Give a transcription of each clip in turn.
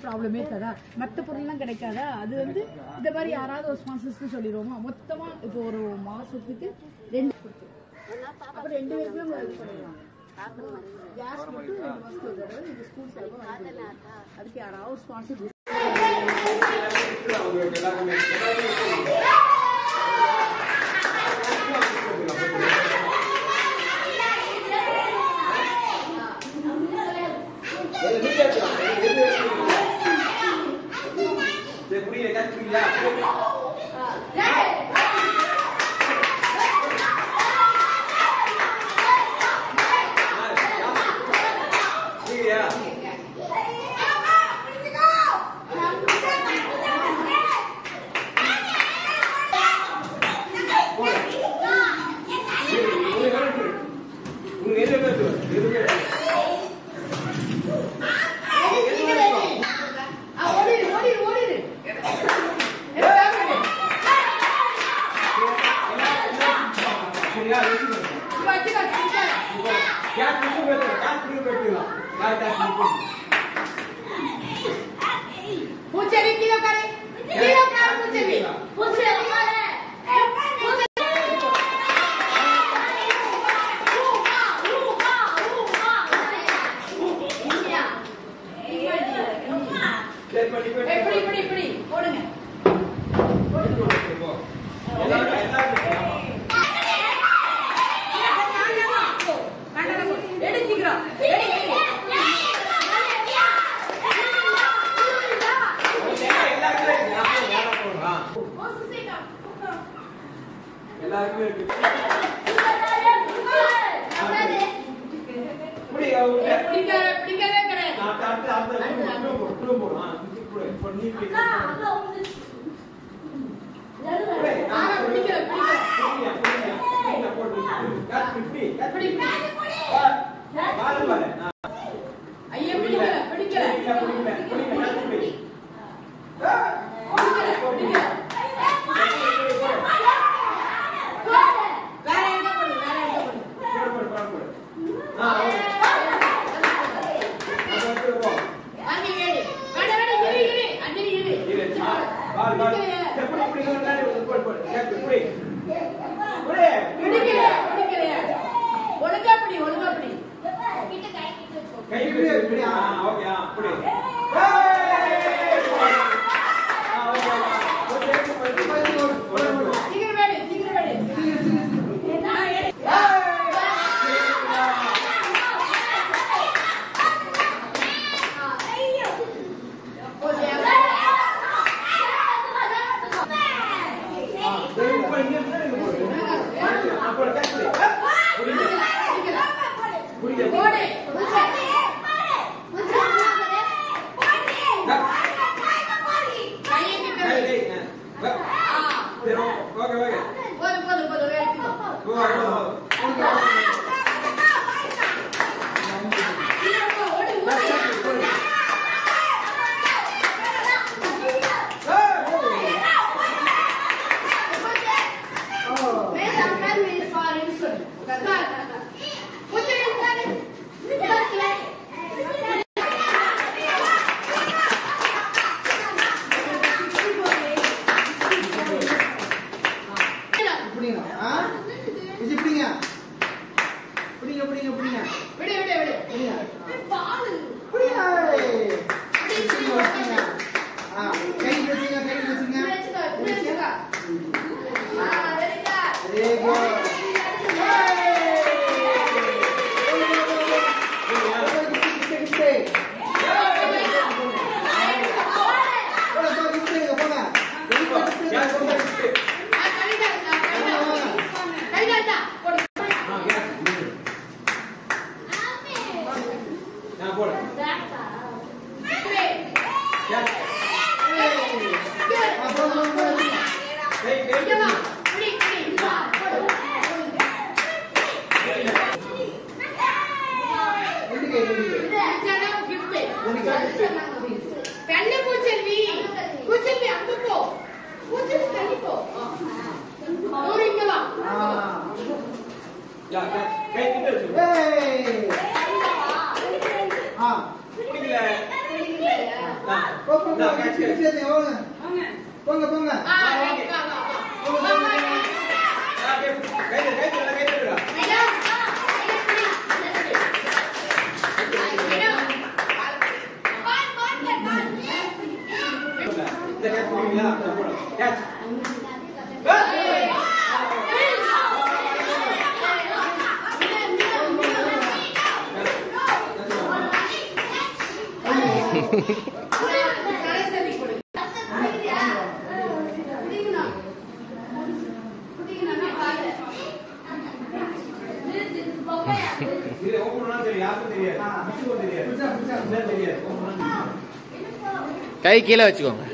ப்ராப்ளமே இருக்காதா மற்ற பொருள்லாம் கிடைக்காதா அது வந்து இந்த மாதிரி யாராவது ஒரு ஸ்பான்சர்ஸ்க்கு சொல்லிடுவோமா மொத்தமா இப்போ ஒரு மாசத்துக்கு ரெண்டு அப்ப ரெண்டு பேருக்குமே நம்ம இது பண்ணிடலாம் கேஸ் மட்டும் ரெண்டு மாசத்துக்கு ஒரு தடவை இந்த ஸ்கூல் செலவு வாங்கிக்கலாம். அதுக்கு யாராவது ஸ்பான்சர் ஓடிடு ஓடிடு ஓடிடு பூச்செடி கீழே உட்காரு கீழே உட்காரு பூச்செடி பூச்செடி இப்படி இப்படி இப்படி போடுங்க எடுத்துக்கிறோம் எல்லாருக்குமே இருக்கு இப்படி அவங்க பிடிக்காத பிடிக்காதே கிடையாது நான் அடுத்து அடுத்து குடும்பம் போடு, குடும்பம் போடு. ஆ, இது குடு. இப்போ நீ இப்படி குடு. ஆ, ஆனா பிடிக்கல பிடிக்கல புரியுதா, புரியுதா? புரியுதா, போடு. காட்டு, இப்படி, காட்டு. இப்படி இப்படி பாரு, பாரு, பாரு. ஆ, ஐயா பிடிக்கல பிடிக்கல புரியல, புரியல, புரியல, காட்டு, இப்படி. ஆ, பிடிக்கல பிடிக்கல வேற எங்க போடு வேற எங்க போடு போடு, போடு, போடு, போடு. ஆ, ஓகே. அது வந்து போ. வாங்கி கேடு வேட வேட இரு இரு அஞ்சலி இரு இரு, ஆ, பாரு, பாரு. சரி, புடி, புடி, இங்க முன்னாடி போடு, போடு. கேட்டு, புடி. புடி. பிடிக்கல பிடிக்கல ஒழுங்கா பிடி ஒழுங்கா பிடி கை இப்படி, இப்படி. ஆ, ஓகே, ஆ, புடி. ஏய்! ஆ, ஓகே, ஓகே. ஓகே, போடு, போடு, போடு, போடு, போடு. சீக்கிரம் வேடு சீக்கிரம் வேடு ஆ, எடு. ஓகே சரி, இப்போ இங்க இருந்து இங்க போடு. ஆ, போடு, கேட்டு, புடி. ஆ, புடிங்க. புடிங்க. போடு கையை கிட்ட ஏய், வை. ஏய், ஆ. ஆ, சரி, ஓகே, ஓகே. போதும் போதும் போதும் ஒரு எடுத்துக்கோ போடு, போடு, போடு. சீக்கிரம் போ, ஓடு ஓடு இப்படிங்க ஆ இது இப்படிங்க இப்படிங்க இப்படிங்க இப்படிங்க விடு விடு விடு இப்படிங்க பாலு இப்படிங்க இப்படிங்க இப்படிங்க ஆ கை வச்சுங்க கை வச்சுங்க வெரி குட் கேட்டு, போடு. ஆ, கேட்டு, புடி. ஆ, போடு. கேட்டு. கை, கை, கை. தண்ணி பூச்செல்வி பூச்செல்வி அங்க போ பூச்செல்வி தண்ணி போ நூறு இங்க வா யா, கை, கை கிட்ட வச்சுக்கோ. ஆ பிடிக்கல. போ, போ, போ, கிச்சு, கிச்சு, கிச்சு, போங்க. போங்க போங்க ஆ, ஓகே. போங்க, போங்க, போங்க. ஆ, கை கை கை கை கை கை இந்த கேட்ச் பண்ணுவீங்களா கேட்ச் இது ஓபன் பண்ணா தெரியும் யாருக்கும் தெரியாது மிஸ்ஸுக்கும் தெரியாது புடிச்சா, புடிச்சா. என்ன தெரியாது ஓபன் பண்ணா தெரியும். கை கீழே வச்சுக்கோங்க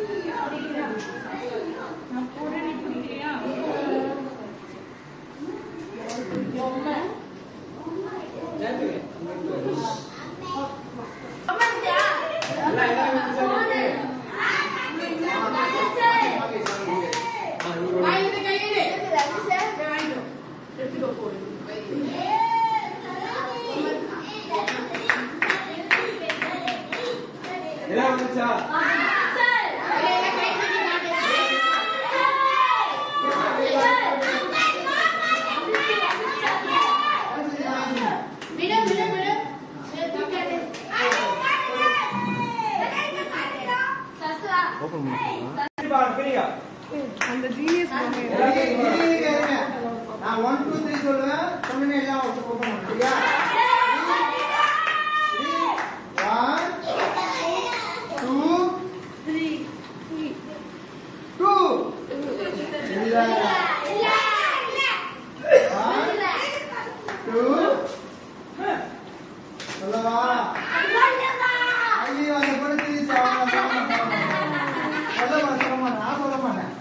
எல்லாம் எல்லாமே புடிச்சா இருக்கு. எல்லாம் வந்துச்சா ஓப்பன் பண்ணிக்கலாம் பிரிப்பா பிரிங்க அந்த ஜீனியஸ் இருங்க, இருங்க, இருங்க, இருங்க. நான் ஒன் டூ த்ரீ சொல்லுவேன் சொன்னே எல்லாம் open பண்ணணும், சரியா ஒன் டூ டூ இல்ல ஒன் டூ சொல்லவா ஐயோ அந்த பொண்ணு திருச்சி அவங்க சொல்ல மாட்டேன் சொல்ல மாட்டேன் நான் சொல்ல மாட்டேன்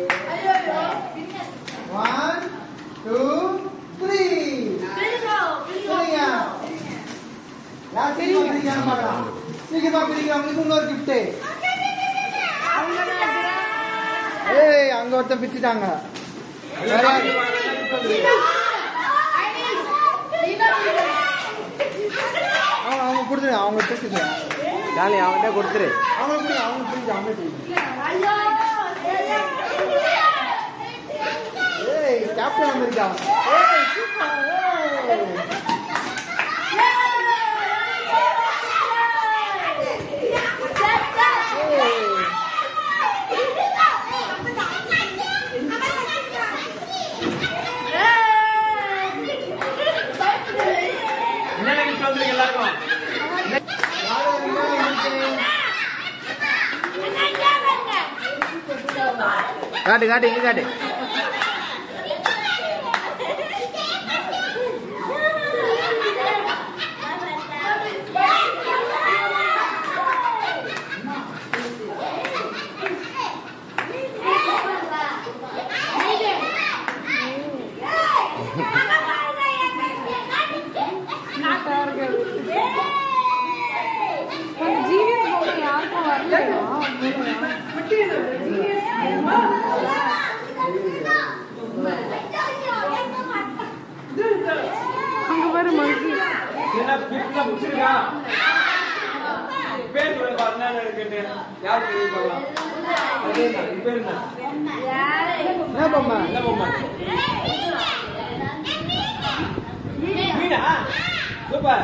ஒன் டூ த்ரீ சொல்லுங்க யார் சீக்கிரமா பிரிக்காம பார்க்கலாம் சீக்கிரமா பிரிக்கிறவங்களுக்கு இன்னொரு gift ஏய் அங்க ஒருத்தன் பிரிச்சுட்டாங்க வேற யாரு? அவங்க அவங்க கொடுத்துருங்க அவங்க பிரிச்சுங்க ஜாலி அவன்கிட்ட கொடுத்துரு அவங்க கொடுங்க அவங்க பிரிச்சு அவங்க பிரிச்சு ஏய் கேப்டன் அமெரிக்கா ஏய் சூப்பர் ஏய் என்னென்ன gift வந்திருக்கு எல்லாருக்கும் யாரு என்ன காட்டு காட்டு இங்க காட்டு ஜீனியஸ் பொம்மை யாருக்கும் வரலையா அங்க பாரு மங்கி என்ன gift எல்லாம் பிடிச்சிருக்கா பேர் சொல்லுங்க என்னென்ன இருக்குன்னு யார் பேர் பார்க்கலாம் அது என்ன இது பேர் என்ன என்ன பொம்மை என்ன பொம்மை மீனா சூப்பர்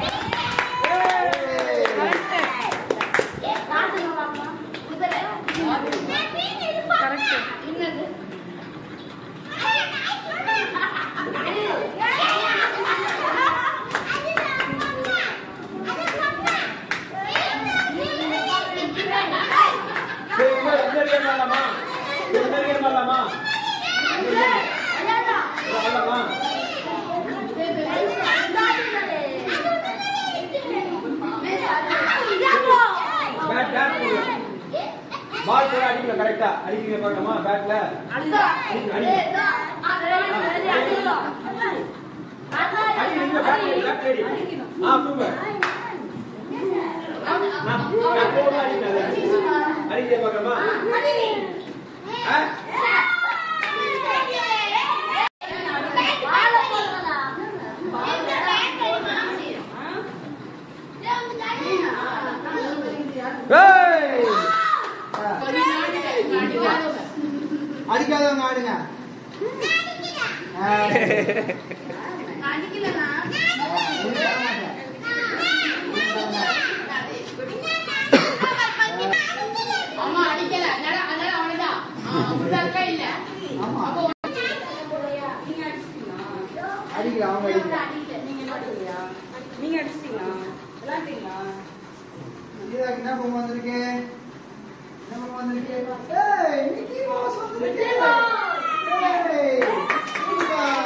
சரி இன்னொரு இன்னொரு கேம் வரலாமா இன்னொரு கேம் வரலாமா வரலாமா பேட் பேட் போடு பால் போட அடிக்கல கரெக்டா அடிக்கிறீங்க பார்க்கலாமா பேட்ல அடிக்கிறீங்க பேட் பேட் ரெடி ஆ சூப்பர் நான் நான் போட அடிக்கல அடிக்கிறீங்க பார்க்கலாமா ஆ ஏய் அடிக்காதவங்க ஆடுங்க ஆ. நான் அடிக்கலண்ணா. ஒண்ணும் தர மாட்டேன். ஆமா, அடிக்கல. அதனால அதனால அவனுதான். ஆ, அப்படிதான் இருக்கா இல்ல? ஆமா அப்போ அடிக்கல அவங்க அடிக்கல நீங்க அடிச்சிட்டீங்களா விளையாண்டீங்களா கீதாக்கு என்ன பொம்மை வந்திருக்கு என்ன பொம்மை வந்திருக்கு ஏய் மிக்கி மவுஸ் வந்திருக்கு ஏய் சூப்பர்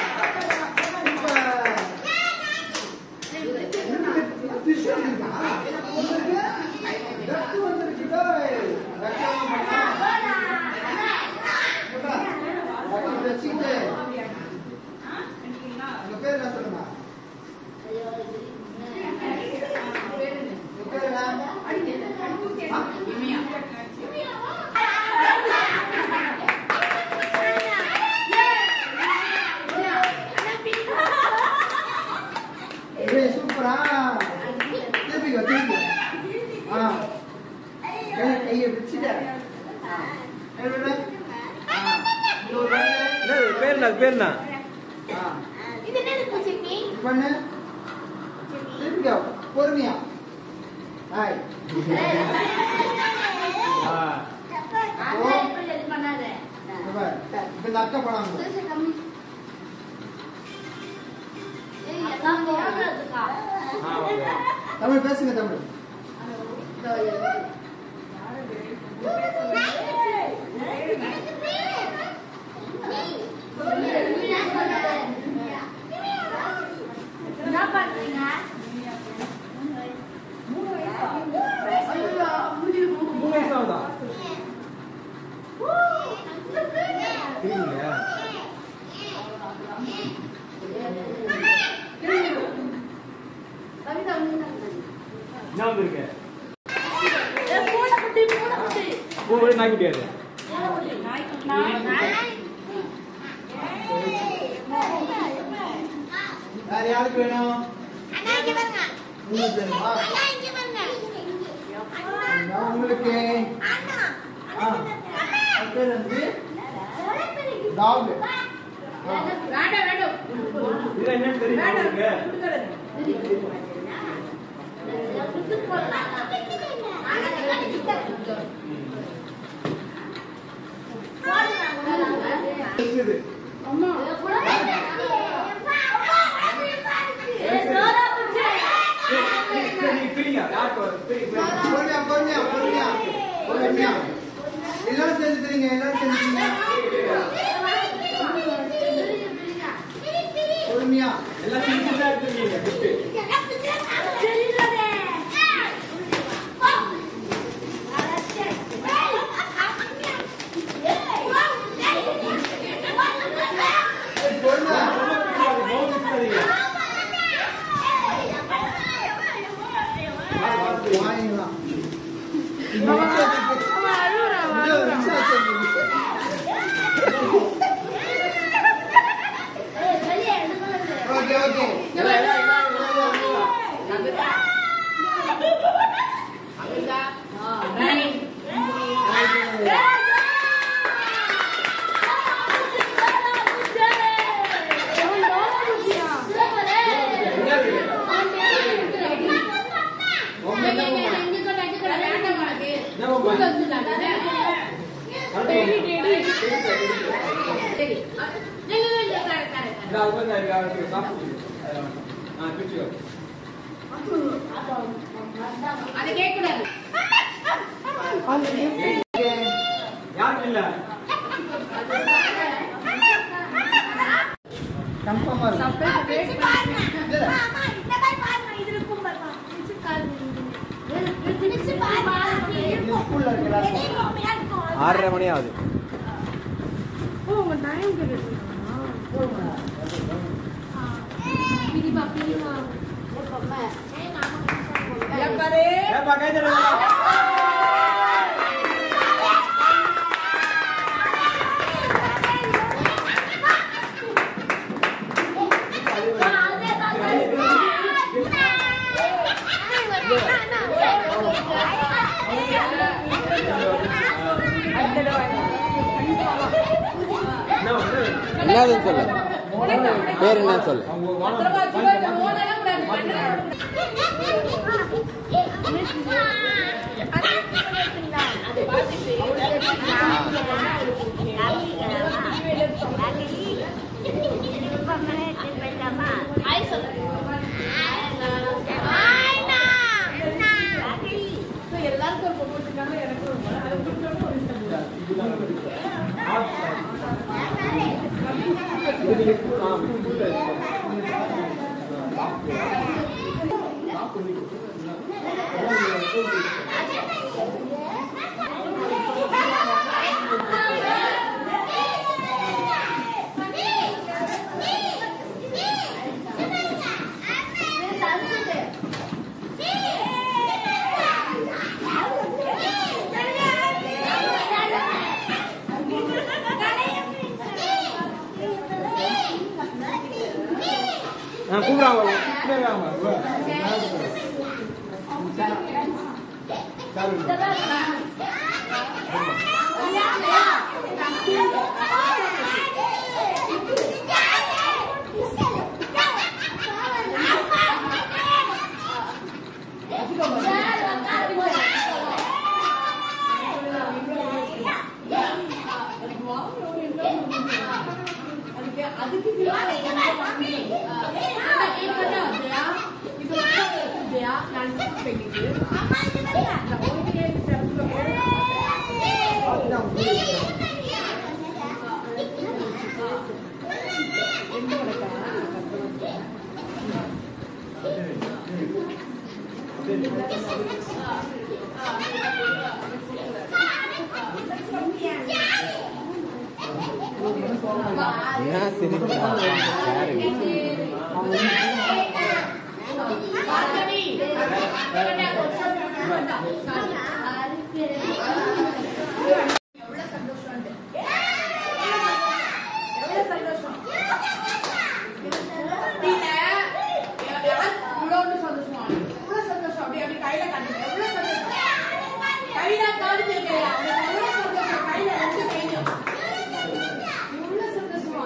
சூப்பர் ஃபிஷ் வந்திருக்கா வந்திருக்கு டக்கு வந்திருக்கு டேய் டக்கு டக்கு வச்சுக்கிட்டு உங்க பேர் என்ன சொல்லுங்க உங்க பேர் என்ன ஆ? ஏய் சூப்பரா திருப்பிக்கோ திருப்பிக்கோ ஆ கை கையை பிடிச்சிட்ட ஆ கை விடு ஆ இது ஒரு பண்ணு. என்னது பேர் என்ன பேர் என்ன ஆ பண்ணு திருப்பிக்கோ பொறுமையா ஹாய் ஓ இப்ப பாரு. இப்ப இந்த அக்கா படம் ஆ ஓகே தமிழ் பேசுங்க தமிழ் என்ன பண்றீங்க மூணு வயசு ஆகுதா தெரியுங்க என்ன வந்திருக்கு பூ நாய்க்க முடியாது வேற யாருக்கு வேணும் உங்களுக்கு வேணுமா நான் உங்களுக்கு ஆ அது பேர் வந்து டாக் வேண்டாம் வேண்டாம் இது என்னன்னு தெரியுமா உங்களுக்கு இருக்குது சரி நீங்க பிரிங்க யாருக்கு வரும் பிரிங்க பொறுமையா பொறுமையா பொறுமையா பொறுமையா எல்லாரும் சேர்ந்து தெரியுங்க எல்லாரும் சேர்ந்து தெரியுங்க பொறுமையா எல்லாம் சிரிச்சு தான் எடுத்துருக்கீங்க கிஃப்ட் பொறுமையா வாங்கிக்கலாம் ஓகே ஓகே அதை கேட்கக்கூடாது யாருக்கு இல்ல கன்ஃபார்மா இருக்கு இல்ல இது ஸ்கூல்ல இருக்கு எல்லாரும் ஆறரை மணி ஆகுது ஏப்பா கை தட்டுங்க அடுத்த தடவை என்னதுன்னு சொல்லு பேர் என்னன்னு சொல்லு எல்லாருக்கும் ஒரு பொண்ணு வச்சிருக்காங்க எனக்கு ஒரு பொண்ணு. அது பிடிச்சவங்க ஒரு இஷ்டம். நான் கூப்பிடாம கூப்பிடாம அதுக்கு அதுக்கு என்ன சிரிக்கிறா யாரு எவ்வளவு சந்தோஷம் எவ்வளவு சந்தோஷம் நீங்க இவ்வளவு சந்தோஷமா எவ்வளவு சந்தோஷம் அப்படி அப்படி கையில காட்டுங்க எவ்வளவு சந்தோஷம் கையில காட்டுங்க எவ்வளவு சந்தோஷம் கையில ரெண்டு கையும் எவ்வளவு சந்தோஷமா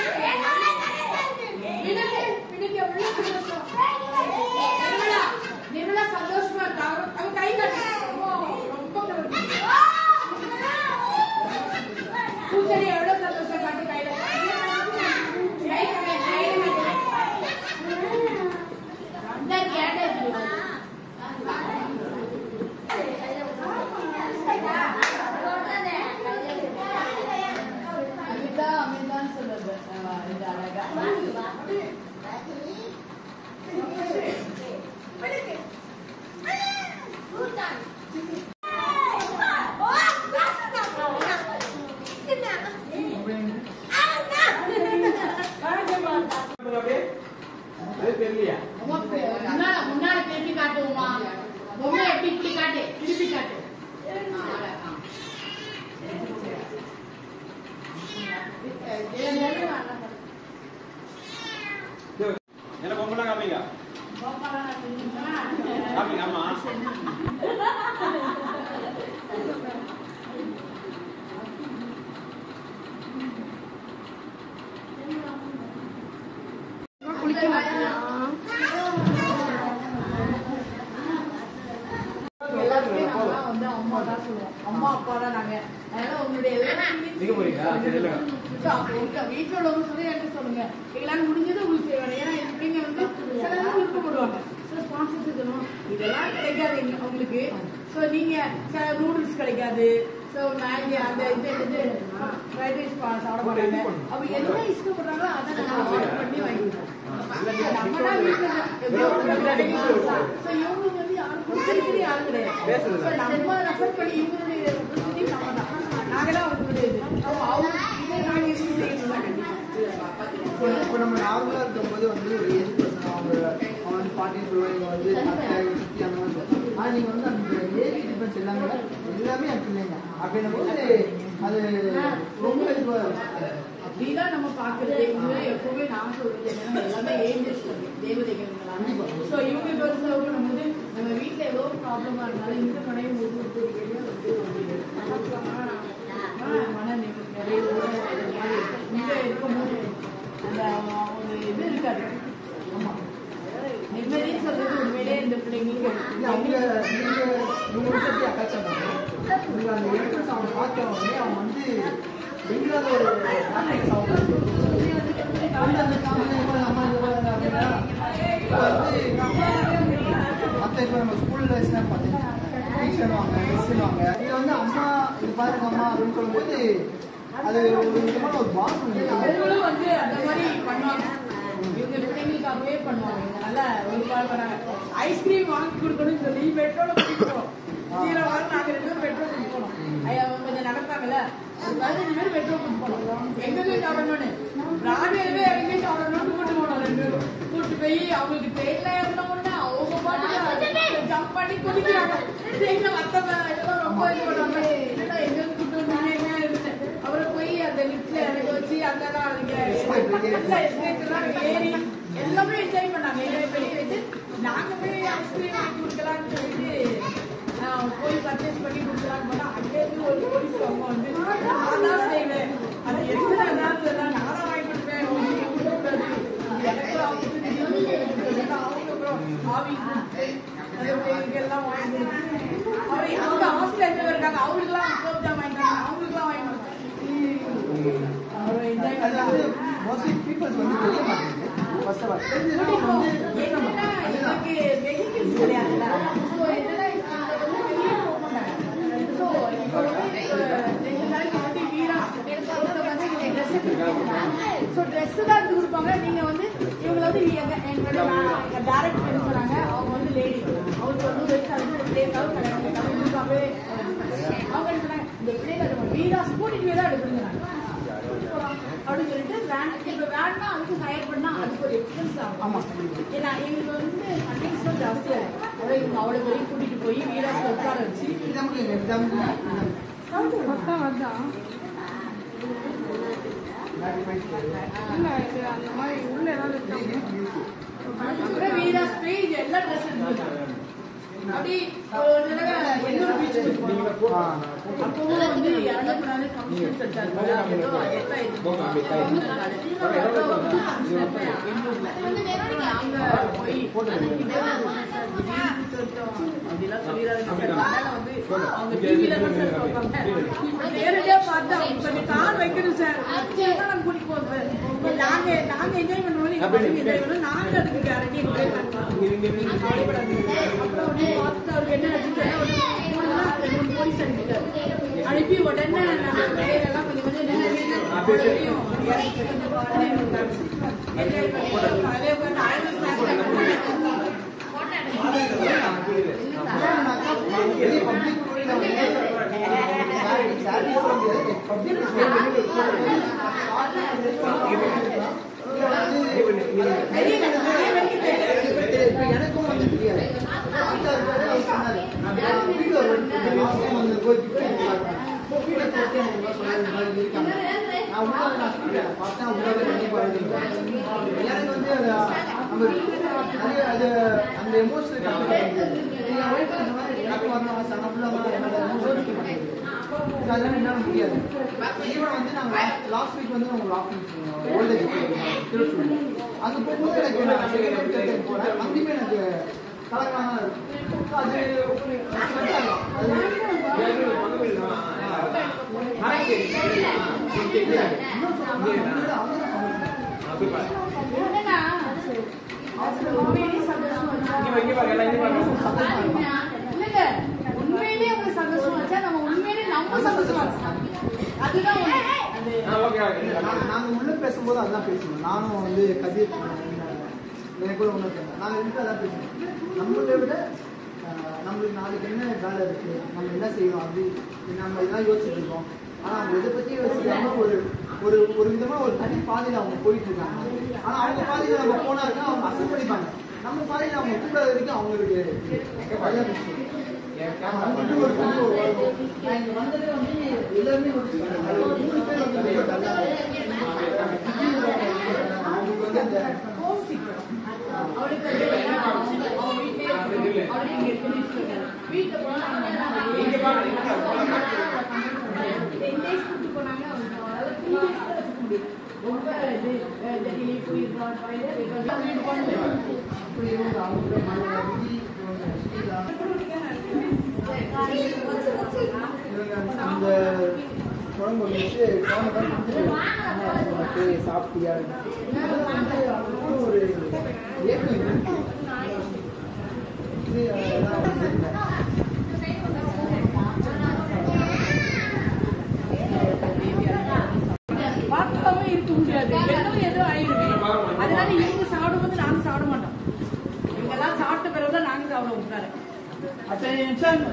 எனக்கு எனக்கு எவ்வளவு சந்தோஷம் நிர்மலா நிர்மலா சந்தோஷமா இருக்கா அவ- அவ கை காட்டு ரொம்ப பூச்செடி எவ்வளவு சந்தோஷம் காட்டு கையில கை காட்டு, கையில காட்டு. இந்த கேட்ட அமிதா அமிதான் சொல்லுது அஹ் இது அழகா அப்படியே அது தெரியலையா உமா பே- முன்னால முன்னால திருப்பி காட்டுவோமா பொம்மை எப்படி இப்படி காட்டு திருப்பி காட்டு ஆ, அழகா. என்ன பொம்பளை காமிங்க காமிங்க ஆமா குளிக்க மாட்டேன் எல்லாருமே நாங்க வந்து அம்மா தான் சொல்லுவோம் அம்மா அப்பா தான் நாங்க அதனால உங்களுடைய எல்லா நீங்க போறீங்களா? சரி, இல்ல. So, அப்போ உங்க வீட்டுல உள்ளவங்க சொல்லி என்கிட்ட சொல்லுங்க எங்களால முடிஞ்சது உங்களுக்கு செய்வாங்க ஏன்னா என் பிள்ளைங்க வந்து சில நேரம் விருப்பப்படுவாங்க சில ஸ்பான்சர்ஸ் இருக்கணும் இதெல்லாம் கிடைக்காது எங்க- உங்களுக்கு ஸோ நீங்க சில நூடுல்ஸ் கிடைக்காது ஸோ மேகி அந்த இது இது ஃப்ரைட் ரைஸ் சாப்பிட மாட்டாங்க அப்ப என்ன இஷ்டப்படுறாங்களோ அதை நாங்கள் ஆர்டர் பண்ணி வாங்கிக்கிறோம் நம்ம தான் வீட்டுல எப்படியோ ஒரு கடைக்கு போறோம். So, இவங்களுக்கு வந்து யாருக்கும் தெரிஞ்சது யாரும் கிடையாது So, நம்ம ரெஃபர் பண்ணி இவங்களுடைய representative நம்ம தான் நாங்க தான் அவங்களுடைய இது அப்போ அவங்க இதை நாங்க இது செய்யணும் தான் கண்டிப்பா இப்போ இப்போ நம்ம நார்மலா இருக்கும்போது வந்து ஒரு ஏஜ் பர்சன் அவங்க அவங்க வந்து பாட்டின்னு சொல்லுவாங்க இவங்க வந்து அத்தை சித்தி அந்த மாதிரி சொல்லுவாங்க ஆனா நீங்க வந்து அந்த ஏஜ் டிஃபரன்ஸ் எல்லாமே எல்லாமே என் பிள்ளைங்க அப்படின்னும் போது அது ரொம்ப இதுவா இருக்கு. அப்படிதான் நம்ம பாக்குறது இவங்க எப்பவுமே நான் சொல்றது என்னன்னா எல்லாமே ஏஞ்சல்ஸ் தேவதைகள் ஸோ இவங்க பொறுத்தளவுக்கு நம்ம வந்து நம்ம வீட்டுல ஏதோ ப்ராப்ளமா இருந்தாலும் இந்த மனைவி ஒரு வெளியே வந்து ஒரு சந்தோஷமான, ஆ, மன நிறை- நிறைவோட இந்த மாதிரி இங்க இருக்கும்போது அந்த என்ட்ரன்ஸ் அவன் பார்த்த உடனே அவன் வந்து பெங்களூர்ல ஒரு கான்டாக்ட் அவங்க வந்து அந்த காமெடி அம்மா இது போல அப்படின்னா இப்போ வந்து மற்ற இப்போ நம்ம ஸ்கூல்ல ஸ்னாப் பார்த்தீங்கன்னா டீச்சர் வாங்க மிஸ் வாங்க இது வந்து அம்மா இது பாருங்க அம்மா அப்படின்னு சொல்லும்போது அது ஒரு விதமான ஒரு பாண்ட் அவங்களும் வந்து அந்த மாதிரி பண்ணுவாங்க இவங்க பிள்ளைங்களுக்காகவே பண்ணுவாங்க இவங்க நல்லா ஒரு பால் பண்ணாங்க ஐஸ்கிரீம் வாங்கி கொடுக்கணும்னு சொல்லி பெட்ரோல குடிப்போம் கீழே வாங்க நாங்க ரெண்டு பேரும் பெட்ரோல் குடிப்போம் ஐயா அவங்க கொஞ்சம் நடப்பாங்கல்ல ஒரு பதினஞ்சு பேர் பெட்ரோல் குடிப்போம் எங்க போய் சாப்பிடணும்னு ராணியவே இறங்கி சாப்பிடணும்னு கூட்டு போனோம் ரெண்டு பேரும் கூட்டு போய் அவங்களுக்கு ட்ரெயின்ல ஏறணும்னா அவங்க பாட்டுக்கு ஜம்ப் பண்ணி குதிக்கிறாங்க ட்ரெயின்ல மத்த இதெல்லாம் ரொம்ப இது பண்ணுவாங்க என்னடா எங்க இருந்து கூட்டு வந்தாங்க என்ன இருந்தேன் அவரை போய் அந்த லிப்ட்ல இறங்க வச்சு அங்கதான் அதுக்கு எல்லாம் ஏறி எல்லாமே என்ஜாய் பண்ணாங்க என்ஜாய் பண்ணி வச்சு நாங்க போய் ஐஸ்கிரீம் வாங்கி கொடுக்கலாம்னு சொல்லிட்டு ஆஹ், போய் பர்ச்சேஸ் பண்ணி கொடுக்கலாம்னு போனா அங்கே இருந்து ஒரு போலீஸ் அவங்க வந்து நான் தான் செய்வேன் அது எதுக்கு நான் தான் தெரியல நானா வாங்கி கொடுப்பேன் நீங்க கொடுக்கக்கூடாது இது எனக்கு ஆப்பர்ச்சுனிட்டி அவங்க அப்புறம் ஆவி எல்லாம் வாங்கி கொடுத்து அவர் அவங்க ஹாஸ்டல் இருக்காங்க அவங்களுக்குலாம் குலோப்ஜாம் வாங்கிட்டாங்க அவங்களுக்குலாம் வாங்கி கொடுத்தாங்க. அவர் என்ஜாய் அது வந்து பண்ணாங்க மோஸ்ட்லி பீப்புள்ஸ் வந்து தெரிய மாட்டேங்குது ஃபர்ஸ்ட் ஆஃப் ஆல் தெரிஞ்சதுன்னா அவங்க வந்து என்னன்னா, எனக்கு vehicles கிடையாதுல்ல. So, என்னன்னா, இங்க வந்து வெளியே போக மாட்டாங்க. So, இப்போ வந்து, அஹ், ரெண்டு நாளைக்கு முன்னாடி வீரா ஒருத்தர் வந்து இங்க dress எடுத்து கொடுத்தாங்க. So, dress தான் எடுத்து கொடுப்பாங்க. நீங்க வந்து இவங்களை வந்து எங்க- எங்களோட நான் direct friend சொன்னாங்க. அவங்க வந்து lady. அவருக்கு வந்து வயசு ஆகுது. ஒரு பிள்ளைக்காக கல்யாணம் பண்ணிட்டாங்க. இவங்களுக்காகவே அவங்க என்ன சொன்னாங்க, இந்த பிள்ளைங்க அது வீரா கூட்டிட்டு போய் தான் எடுக்கணுங்கிறாங்க அப்படின்னு சொல்லிட்டு வேன் இப்ப வேன்னா அதுக்கு ஹையர் பண்ணா அதுக்கு ஒரு எக்ஸ்பென்ஸ் ஆகும் ஆமா. ஏன்னா எங்களுக்கு வந்து ஃபண்டிங்ஸ் ஜாஸ்தியா இருக்கு அதாவது இவங்க அவ்வளவு வரையும் கூட்டிட்டு போய் வீராஸ் உட்கார வச்சு எக்ஸாம்பிள் எக்ஸாம்பிள் அப்புறம் வீராஸ் போய் இது எல்லா ட்ரெஸ் எடுத்து அப்படி ஒரு தடவை எண்ணூர் பீச்சுக்கு போனோம் அப்பவும் வந்து இரநூறு கமிஷன் செட்டாரு ஏதோ எட்டா அப்படிலாம் சொல்லிடாதீங்க சார் அதனால வந்து அவங்க டிவில தான் சார் பார்ப்பாங்க நேரடியா பார்த்து அவங்க கொஞ்சம் கார் வைக்கணும் சார் வச்சுதான் நாங்க கூட்டிட்டு போவோம் சார் நாங்க நாங்க என்ஜாய் பண்ணுவோம் எங்க பசங்க என்ஜாய் பண்ணுவோம் நாங்க அதுக்கு கேரண்டி என்ஜாய் பண்ணுவோம் கவலைப்படாதீங்க அப்புறம் வந்து பார்த்துட்டு அவருக்கு என்ன நினைச்சுட்டு மூணு நாள் ரெண்டு மூணு போலீஸ் அனுப்பிட்டாரு அனுப்பி உடனே நாங்க வேலையெல்லாம் கொஞ்சம் கொஞ்சம் நின்று மறுபடியும் இறக்கி கொஞ்சம் பாட்டு என்ஜாய் பண்ணி அதே மாதிரி ஆயிரம் ஸ்நாக்ஸ் வெளியே பப்ளிக் எனக்கும் வந்து தெரியாது ஆத்தார் பேரு அவர் சொன்னாரு நான் வீட்டுல ஒரு ரெண்டு மாசம் வந்து போய் வீட்டை போட்டு எனக்கு சொன்னாரு இந்த மாதிரி இருக்காங்க நான் உள்ள நான் சொல்றேன் பார்த்தா உள்ளவே கண்டிப்பா எனக்கு வந்து அது நம்ம நிறைய அது அந்த எமோஷனல் நீங்க வெயிட் பண்ண மாதிரி எனக்கு வரணும் சன ஃபுல்லாக என்னோட எமோஷன் அதெல்லாம் என்னால முடியாது ஈவன் வந்து நாங்க லாஸ்ட் வீக் வந்து நாங்க லாஸ்ட் ஓல்டேஜ் திருச்சூர் அங்க போகும்போது எனக்கு நான் செகண்ட் தேர்ட் போனேன் அங்கேயுமே எனக்கு கலக்கலாமா இருக்கும் அது set ஆகும். அது என்னன்னா அவசரம் உண்மையிலேயே சந்தோஷம் வச்சா இல்லைங்க உண்மையிலேயே அவங்க சந்தோஷம் வச்சா நம்ம உண்மையிலேயே நம்ம சந்தோஷமா இருக்கோம் அதுதான் உண்மை. அது நாங்க- நாங்க உள்ள பேசும்போது அதான் பேசணும் நானும் வந்து கதிர் எனக்கு கூட ஒன்று நாங்க ரெண்டு அதான் பேசணும் நம்மளை விட ஆஹ், நம்மளுக்கு நாளைக்கு என்ன வேலை இருக்கு நம்ம என்ன செய்யணும் அப்படி நம்ம இதெல்லாம் யோசிச்சுட்டு இருக்கோம் ஆனா அவங்க இதை பத்தி யோசிக்காம ஒரு ஒரு ஒரு விதமா ஒரு தனி பாதையில அவங்க போயிட்டு இருக்காங்க ஆனா அவங்க பாதையில நம்ம போனா இருக்கா அவங்க அக்செப்ட் பண்ணிப்பாங்க நம்ம பாதையில அவங்க கூட வரைக்கும் அவங்களுக்கு நல்ல விஷயம் அவங்களுக்கு ஒரு தனி ஒரு உலகம். நான் இங்க வந்ததே வந்து எல்லாருமே ஒரு மூணு பேர் வந்து ரொம்ப நல்லா அவங்களுக்கு வந்து அந்த அவளுக்கு வந்து என்னன்னா, அவங்க அவங்க வீட்லயே இருக்கணும். அவளுக்கு இங்க இருக்கணும்னு சொல்லிட்டாங்க. வீட்டுல போனா அவங்க என்ன Ten days கூட்டிட்டு போனாங்க. அவங்க அதாவது three days கூட வச்சுக்க முடியும். ரொம்ப இது அஹ், டெல்லி போயிருந்தோம் toilet because அவங்க வீட்டுக்கு போனது. அப்படி இவங்க அவங்க மன விதி இவங்க ஸ்ரீலா இவங்க அந்த குழம்பு வச்சு குழம்பு உனக்கு சாப்பிட்டியா அதெல்லாம் வந்து அவங்களுக்கு ஒரு ஏக்கம் இருக்கு இது அதெல்லாம் வந்து இல்லை. பார்க்காம இருக்க முடியாது என்னவோ ஏதோ ஆயிடுது அதனால இவங்க சாப்பிடும்போது நாங்க சாப்பிட மாட்டோம் இவங்க எல்லாம் சாப்பிட்ட பிறகுதான் நாங்க சாப்பிட உட்கார அட்டென்ஷன்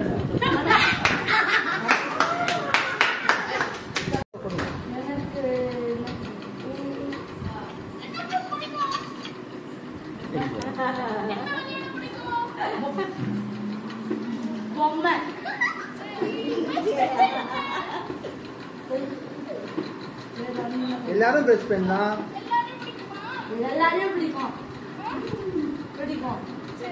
பொம்மை எல்லாரும் பிரஷ் பண்ணலாம் எல்லாரையும் பிடிக்கும் பிடிக்கும்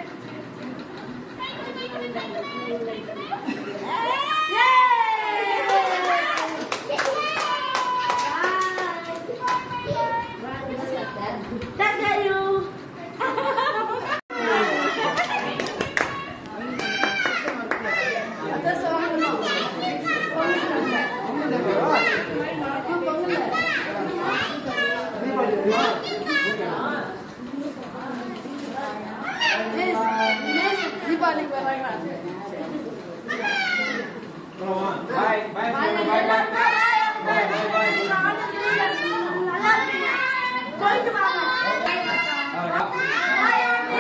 தீபாவளிக்கு வராங்க பாய் பாய் பாய் பாய்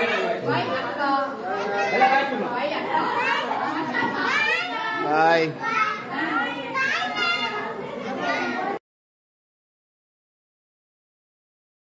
பாய்